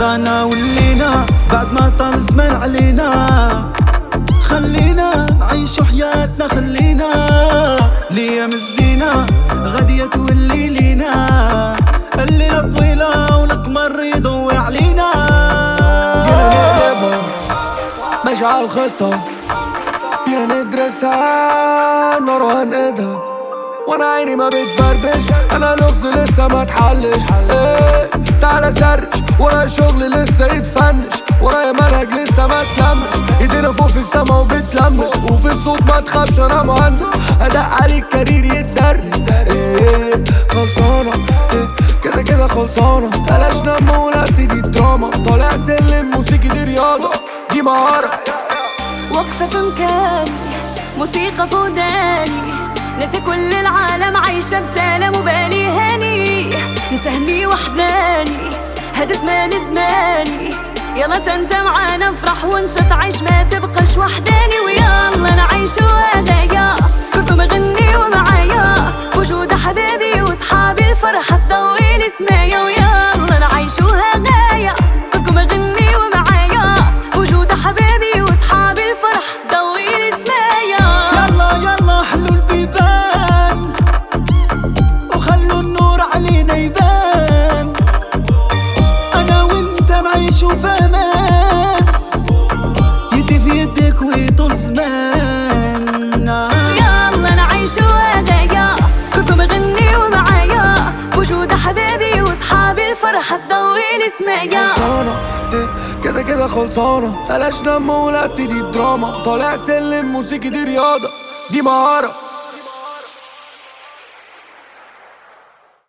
طلعنا ولينا بعد ما طال زمان علينا خلينا نعيشوا حياتنا خلينا ليام الزينة غادية تولي لينا الليلة طويلة والقمر يضوي علينا فينا نقلبها ماشي على الخطة فينا ندرسها نار وهنقدها وانا عيني ما بتبربش انا لغز لسه ما اتحلش ايه تعالى سرش ورايا شغل لسه يتفنش ورايا منهج لسه ما اتلمش ايدينا فوق في السما وبتلمس وفي الصوت ما تخافش انا مهندس اداء عليك كارير يتدرس ايه خلصانة ايه كده كده خلصانة بلاش نم ولا ابتدي دراما طالع سلم موسيقي دي رياضة دي مهارة واقفة في مكاني موسيقى في وداني ناسي كل العالم عايشة بسلام وبالي هاني نسى همي واحزاني هذا زمان زماني يلا انت معانا نفرح ونشط عيش ما تبقاش وحداني ويلا نعيش هدايا كلكم غني ومعايا وجود حبايبي وصحابي الفرحة تضوي لي سمايا ويلا نعيش هدايا كلكم غني ومعايا وجود حبايبي وصحابي الفرح ضوي لي سمايا يلا يلا حلوا البيبان وخلوا النور علينا يبان انا وانت نعيش في امان يدي في يدك ويطول زمان يلا نعيش هدايا كلكم غني ومعايا وجود حبايبي وصحابي الفرحة تضوي لي سمايا خلصانة إيه كده كده خلصانة بلاش نم ولا ابتدي دراما طالع سلم موسيقي دي رياضة دي مهارة